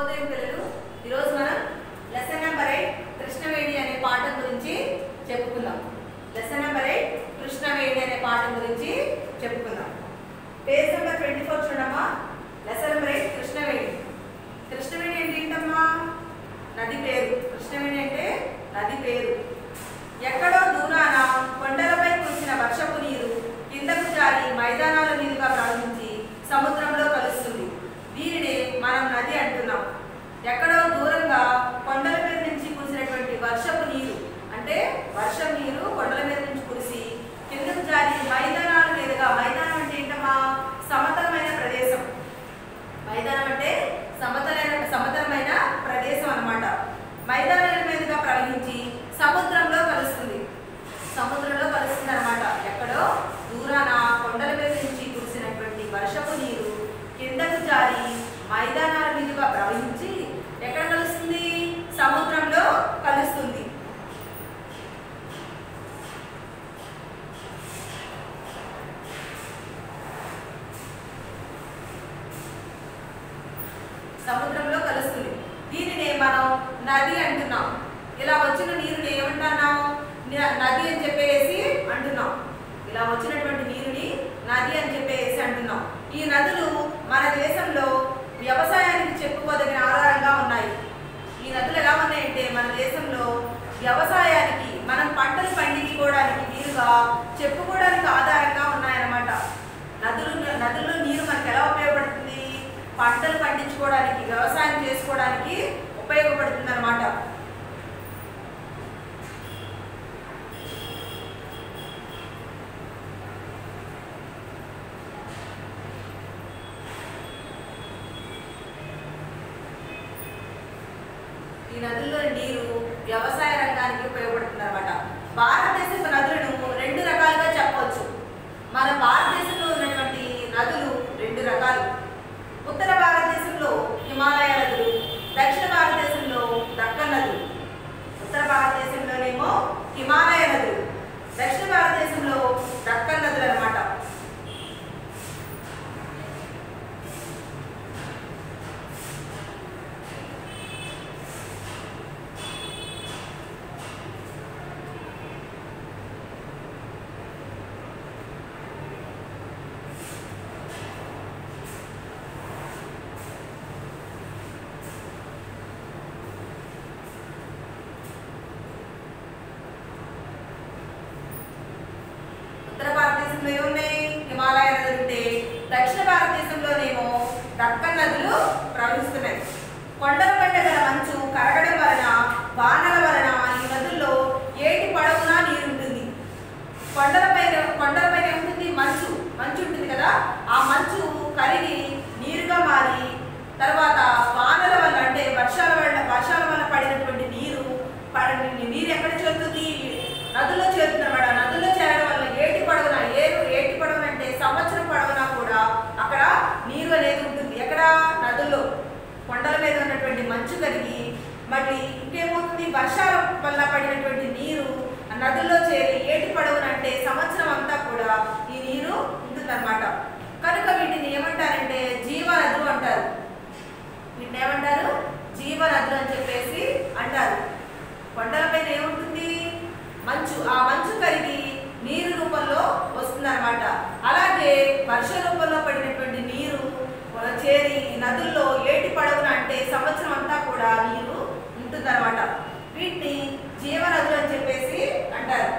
శుభోదయం పిల్లలు ఈరోజు మనం లెసన్ నెంబర్ ఎయిట్ కృష్ణవేణి అనే పాఠం గురించి చెప్పుకుందాం లెసన్ నెంబర్ ఎయిట్ కృష్ణవేణి అనే పాఠం గురించి చెప్పుకుందాం పేజ్ నెంబర్ ట్వంటీ ఫోర్ చూడమ్మా lesson number eight Krishnaveni Krishnaveni అంటే ఏంటమ్మా నది పేరు కృష్ణవేణి అంటే నది పేరు ఎక్కడో దూరాన కొండలపై కురిసిన వర్షపు నీరు కిందకు జారి మైదానాల మీదుగా ప్రవహించి సముద్రంలో కలుస్తుంది దీనినే మనం నది అంటున్నాం ఎక్కడో దూరంగా కొండల మీద నుంచి కురిసినటువంటి వర్షపు నీరు అంటే వర్షం నీరు కొండల మీద నుంచి కురిసి కిందకు జారి మైదానాల మీదుగా మైదానం అంటే ఏంటమ్మా సమతలమైన ప్రదేశం మైదానం అంటే సమతలైన సమతలమైన ప్రదేశం అన్నమాట మైదానాల మీదుగా ప్రవహించి సముద్రంలో కలుస్తుంది సముద్రంలో కలుస్తుంది అనమాట ఎక్కడో దూరాన కొండల మీద నుంచి కురిసినటువంటి వర్షపు నీరు కిందకు జారి మైదానాల మీదుగా ప్రవహించి ఎక్కడ కలుస్తుంది సముద్రంలో కలుస్తుంది సముద్రంలో కలుస్తుంది దీనినే మనం నది అంటున్నాం ఇలా వచ్చిన నీరుని ఏమంటున్నాం న- నది అని చెప్పేసి అంటున్నాం ఇలా వచ్చినటువంటి నీరుని నది అని చెప్పేసి అంటున్నాం ఈ నదులు మన దేశంలో వ్యవసాయానికి చెప్పుకోదగిన ఆధారంగా ఉన్నాయి ఈ నదులు ఎలా ఉన్నాయంటే మన దేశంలో వ్యవసాయానికి మనం పంటలు పండించుకోవడానికి వీలుగా చెప్పుకోవడానికి ఆధారంగా ఉన్నాయన్నమాట నదులు నదుల్లో నీరు మనకు ఎలా ఉపయోగపడుతుంది పంటలు పండించుకోవడానికి వ్యవసాయం చేసుకోవడానికి ఉపయోగపడుతుంది అనమాట ఈ నదుల్లో నీరు వ్యవసాయ రంగానికి ఉపయోగపడుతుంది అనమాట భారతదేశపు నదులను రెండు రకాలుగా చెప్పవచ్చు మన భారతదేశంలో ఉన్నటువంటి నదులు రెండు రకాలు ఉత్తర భారతదేశంలో హిమాలయ నదులు దక్షిణ భారతదేశంలో దక్కన్ నదులు ఉత్తర భారతదేశంలోనేమో హిమాలయ నదులు దక్షిణ భారతదేశంలో దక్కన్ నదులు అన్నమాట ఉత్తర భారతదేశంలో ఏమున్నాయి హిమాలయ నదులు ఉంటే దక్షిణ భారతదేశంలోనేమో దక్కన్ నదులు ప్రవహిస్తున్నాయి కొండల పడ్డ గల మంచు కరగడం వలన వానల వలన ఈ నదుల్లో ఏటి పడవునా నీరు ఉంటుంది కొండలపైన కొండలపైన ఏముంటుంది మంచు మంచు ఉంటుంది కదా ఆ మంచు కరిగి నీరుగా మారి తర్వాత వానల వల్ల అంటే వర్షాల వల్ల వర్షాల వల్ల పడినటువంటి నీరు పడిన నీరు ఎక్కడ చేరుతుంది నదుల్లో చేరుతుంది అనమాట నదుల్లో చేరడం వల్ల ఏటి పడవన ఏరు ఏటి పడవన అంటే సంవత్సరం పడవన కూడా అక్కడ నీరు అనేది ఉంటుంది ఎక్కడ నదుల్లో కొండల మీద ఉన్నటువంటి మంచు కరిగి మళ్ళీ ఇంకేమవుతుంది వర్షాల వల్ల పడినటువంటి నీరు ఆ నదుల్లో చేరి ఏటి పడవన అంటే సంవత్సరం అంతా కూడా ఈ నీరు ఉంటుందన్నమాట కనుక వీటిని ఏమంటారంటే జీవనదులు అంటారు వీటిని ఏమంటారు జీవనదులు అని చెప్పేసి అంటారు కొండలపైన ఏముంటుంది మంచు ఆ మంచు కరిగి నీరు రూపంలో వస్తుందన్నమాట అలాగే వర్ష రూపంలో పడినటువంటి నీరు చేరి నదుల్లో ఏటి పడవున అంటే సంవత్సరం అంతా కూడా నీరు ఉంటుందన్నమాట వీటిని జీవనదులు అని చెప్పేసి అంటారు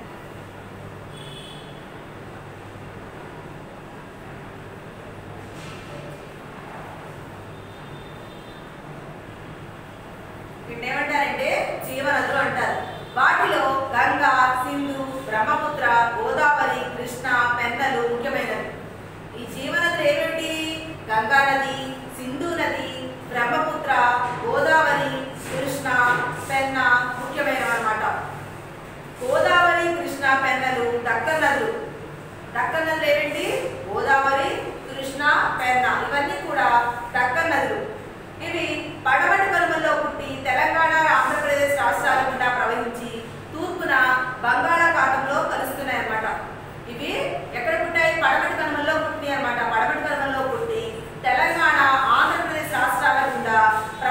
వీటిని ఏమంటారంటే జీవనదులు అంటారు వాటిలో గంగా సింధు బ్రహ్మపుత్ర గోదావరి కృష్ణ పెన్నలు ముఖ్యమైనవి ఈ జీవనదులు ఏమిటి గంగా నది సింధు నది బ్రహ్మపుత్ర గోదావరి కృష్ణ పెన్న ముఖ్యమైనవి అన్నమాట గోదావరి కృష్ణ పెన్నలు దక్కన్ నదులు దక్కన్ నదులు ఏమిటి గోదావరి కృష్ణ పెన్న ఇవన్నీ కూడా దక్కన్ నదులు ఇవి పడమటి కనుమల్లో పుట్టి తెలంగాణ ఆంధ్రప్రదేశ్ రాష్ట్రాల గుండా ప్రవహించి తూర్పున బంగాళాఖాతంలో కలుస్తున్నాయి అన్నమాట ఇవి ఎక్కడ పుట్టాయి పడమటి కనుమల్లో పుట్టినాయి అన్నమాట పడమటి కనుమల్లో పుట్టి తెలంగాణ ఆంధ్రప్రదేశ్ రాష్ట్రాల గుండా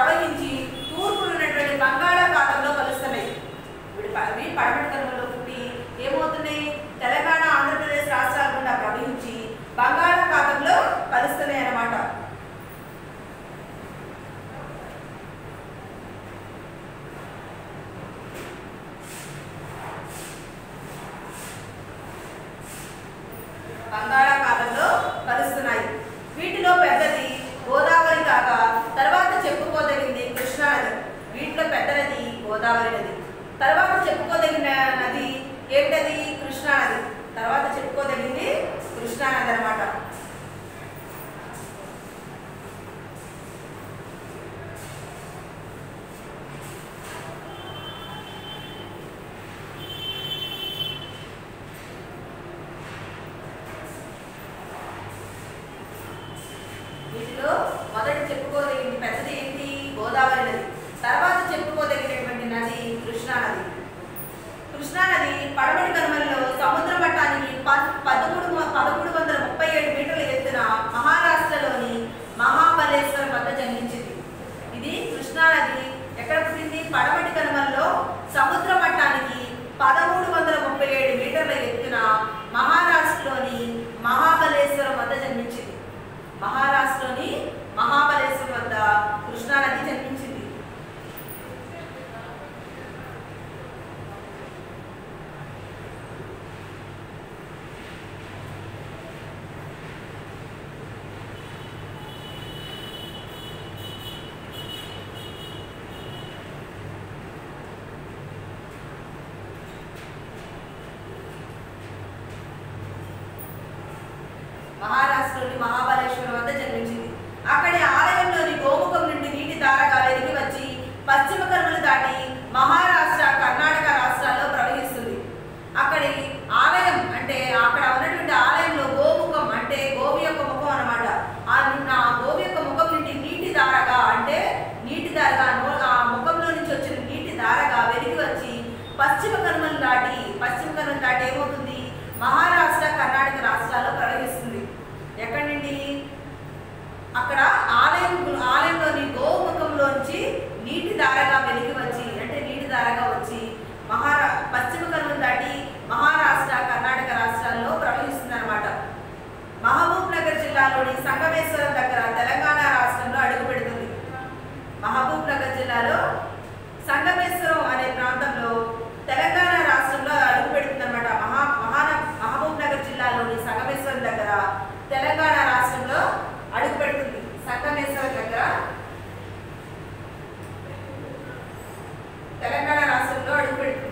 కృష్ణానది పడమటి కనుమలలో సముద్ర మట్టానికి ప- పదమూడు మ- పదమూడు వందల ముప్పై ఏడు మీటర్ల ఎత్తున మహారాష్ట్రలోని మహాబలేశ్వరం వద్ద జన్మించింది ఇది కృష్ణానది ఎక్కడ పుట్టింది పడమటి కనుమల్లో సముద్ర మట్టానికి పదమూడు వందల ముప్పై ఏడు మీటర్ల ఎత్తున మహారాష్ట్రలోని మహాబలేశ్వరం వద్ద జన్మించింది మహారాష్ట్రలోని మహాబలేశ్వరం వద్ద కృష్ణానది జన్మించింది మహారాష్ట్రలోని మహాబలేశ్వరం వద్ద జన్మించింది అక్కడి ఆలయంలోని గోముఖం నుండి నీటి ధారగా వెలిగి వచ్చి పశ్చిమ కనుమలు దాటి మహారాష్ట్ర కర్ణాటక రాష్ట్రాల్లో ప్రవహిస్తుంది అక్కడి ఆలయం అంటే అక్కడ ఉన్నటువంటి ఆలయంలో గోముఖం అంటే గోవి యొక్క ముఖం అన్నమాట ఆ ని- ఆ గోవి యొక్క ముఖం నుండి నీటి ధారగా అంటే నీటి ధారగా నో- ఆ ముఖంలో నుంచి వచ్చిన నీటి ధారగా వెలిగి వచ్చి పశ్చిమ కనుమలు దాటి పశ్చిమ కనుమలు దాటి ఏమవుతుంది మహారాష్ట్ర కర్ణాటక రాష్ట్రాల్లో ప్రవహిస్తుంది ఎక్కడి నుండి అక్కడ ఆలయం ఆలయంలోని గోముఖంలోంచి నీటి ధారగా వెలిగి వచ్చి అంటే నీటి ధారగా వచ్చి మహారా పశ్చిమ కనుమలు దాటి మహారాష్ట్ర కర్ణాటక రాష్ట్రాల్లో ప్రవహిస్తుంది అనమాట మహబూబ్ నగర్ జిల్లాలోని సంగమేశ్వరం దగ్గర తెలంగాణ రాష్ట్రంలో అడుగు పెడుతుంది మహబూబ్ నగర్ జిల్లాలో సంగమేశ్వరం అనే ప్రాంతంలో తెలంగాణ రాష్ట్రంలో అడుగు పెడుతుంది అనమాట మహా మహాన మహబూబ్ నగర్ జిల్లాలోని సంగమేశ్వరం దగ్గర తెలంగాణ రాష్ట్రంలో అడుగు పెడుతుంది సంగమేశ్వరం దగ్గర తెలంగాణ రాష్ట్రంలో అడుగు పెడుతుంది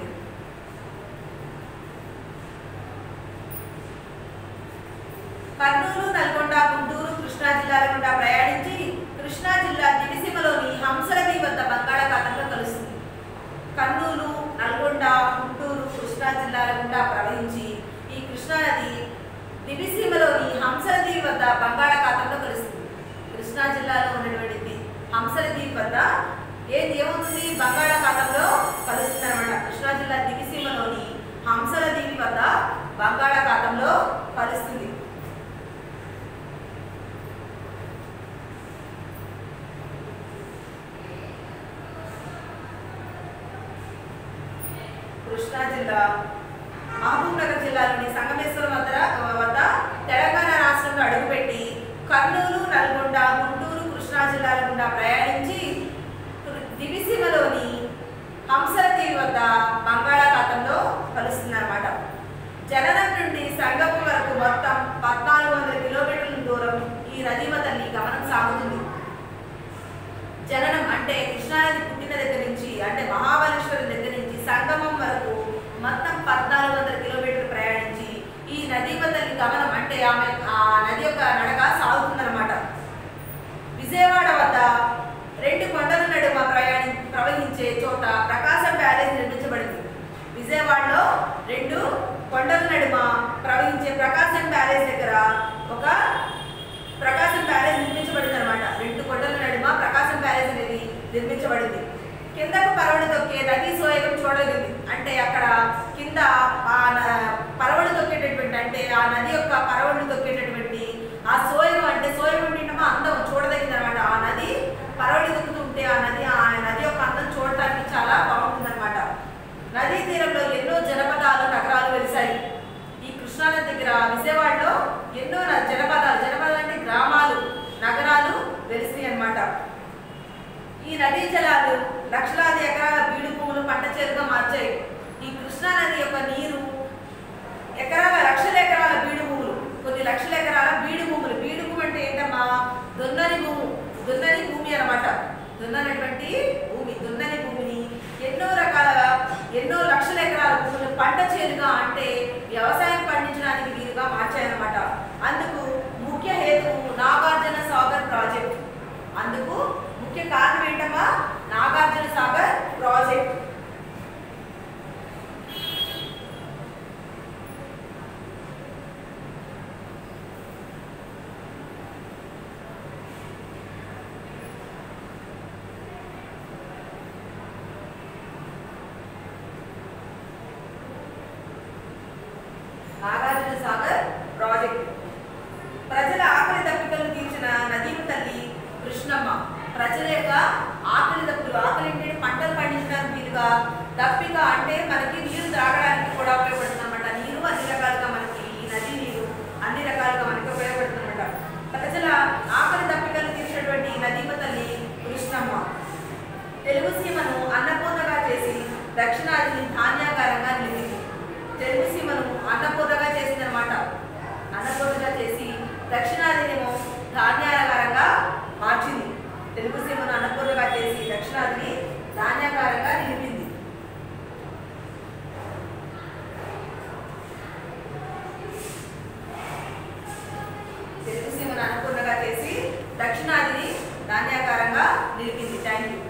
కర్నూలు నల్గొండ గుంటూరు కృష్ణా జిల్లాల గుండా ప్రయాణించి కృష్ణా జిల్లా దివిసీమలోని హంసలది వద్ద బంగాళాఖాతంలో కలుస్తుంది కర్నూలు నల్గొండ గుంటూరు కృష్ణా జిల్లాల గుండా ప్రవహించి ఈ కృష్ణా నది దివిసీమలోని హంసలది వద్ద బంగాళాఖాతంలో కలుస్తుంది కృష్ణా జిల్లాలో ఉన్నటువంటిది హంసలది వద్ద ఏది ఏమవుతుంది బంగాళాఖాతంలో కలుస్తుంది అనమాట కృష్ణా జిల్లా దివిసీమలోని హంసలదీవి వద్ద బంగాళాఖాతంలో కలుస్తుంది కృష్ణా జిల్లా మహబూబ్ నగర్ జిల్లాలోని సంగమేశ్వరం వద్ద వద్ద తెలంగాణ రాష్ట్రంలో అడుగుపెట్టి కర్నూలు నల్గొండ గుంటూరు కృష్ణా జిల్లాల గుండా ప్రయాణించి దివిసీమలోని హంసలతీవి వద్ద బంగాళాఖాతంలో కలుస్తుందన్నమాట జననం నుండి సంగమం వరకు మొత్తం పద్నాలుగు వందల కిలోమీటర్ల దూరం ఈ నదీమ తల్లి గమనం సాగుతుంది జననం అంటే కృష్ణానది పుట్టిన దగ్గర నుంచి అంటే మహాబలేశ్వరం దగ్గర నుంచి సంగమం వరకు మొత్తం పద్నాలుగు వందల కిలోమీటర్లు ప్రయాణించి ఈ నదీమ తల్లి గమనం అంటే ఆమె ఆ నది యొక్క నడక సాగుతుందన్నమాట విజయవాడ వద్ద రెండు కొండల నడుమ ప్రయాణి ప్రవహించే చోట ప్రకాశం బ్యారేజ్ నిర్మించబడింది విజయవాడలో రెండు కొండల నడుమ ప్రవహించే ప్రకాశం బ్యారేజ్ దగ్గర ఒక ప్రకాశం బ్యారేజ్ నిర్మించబడింది అనమాట రెండు కొండల నడుమ ప్రకాశం బ్యారేజ్ అనేది నిర్మించబడింది కిందకు పరవడి తొక్కే నదీ సోయగం చూడగలిగింది అంటే అక్కడ కింద ఆ న- పరవడి తొక్కేటటువంటి అంటే ఆ నది యొక్క పరవడిని తొక్కేటటువంటి ఆ సోయగం అంటే సోయగం ఏంటమ్మా అందం చూడదగింది అనమాట ఆ నది పరవడి తొక్కుతుంటే ఆ నది ఆ నది యొక్క అందం చూడటానికి చాలా బాగుంటుంది అనమాట నదీ తీరంలో ఎన్నో జనపదాలు నగరాలు వెలిశాయి ఈ కృష్ణానది దగ్గర విజయవాడలో ఎన్నో న- జనపదాలు జనపదాలు అంటే గ్రామాలు నగరాలు వెలిసినాయి అన్నమాట ఈ నదీ జలాలు లక్షలాది ఎకరాల బీడు భూములు పంట చేరుగా మార్చాయి ఈ కృష్ణా నది యొక్క నీరు ఎకరాల లక్షల ఎకరాల బీడు భూములు కొన్ని లక్షల ఎకరాల బీడు భూములు బీడు భూమి అంటే ఏంటమ్మా దున్నని భూము దున్నని భూమి అన్నమాట దున్ననటువంటి భూమి దున్నని భూమిని ఎన్నో రకాల ఎన్నో లక్షల ఎకరాల భూములు పంట చేరుగా అంటే వ్యవసాయం పండించడానికి వీలుగా మార్చాయన్నమాట అందుకు ముఖ్య హేతువు నాగార్జున సాగర్ ప్రాజెక్ట్ అందుకు ముఖ్య కారణం ఏంటమ్మా నాగార్జున సాగర్ ప్రాజెక్ట్ ప్రజల యొక్క ఆకలి దప్పులు ఆకలి అంటే పంటలు పండించడానికి వీలుగా దప్పిక అంటే మనకి నీరు త్రాగడానికి కూడా ఉపయోగపడుతుంది అనమాట నీరు అన్ని రకాలుగా మనకి ఈ నది నీరు అన్ని రకాలుగా మనకి ఉపయోగపడుతుంది అనమాట ప్రజల ఆకలి దప్పికలు తీర్చేటువంటి ఈ నదీమ తల్లి కృష్ణమ్మ తెలుగు సీమను అన్నపూర్ణగా చేసి దక్షిణాదిని ధాన్యాకారంగా నిలిపింది తెలుగు సీమను అన్నపూర్ణగా చేసిందనమాట అన్నపూర్ణగా చేసి దక్షిణాదినేమో ధాన్యాకారంగా మార్చింది తెలుగు సీమను అన్నపూర్ణగా చేసి దక్షిణాదిని ధాన్యాకారంగా నిలిపింది తెలుగు సీమను అన్నపూర్ణగా చేసి దక్షిణాదిని ధాన్యాకారంగా నిలిపింది థ్యాంక్ యూ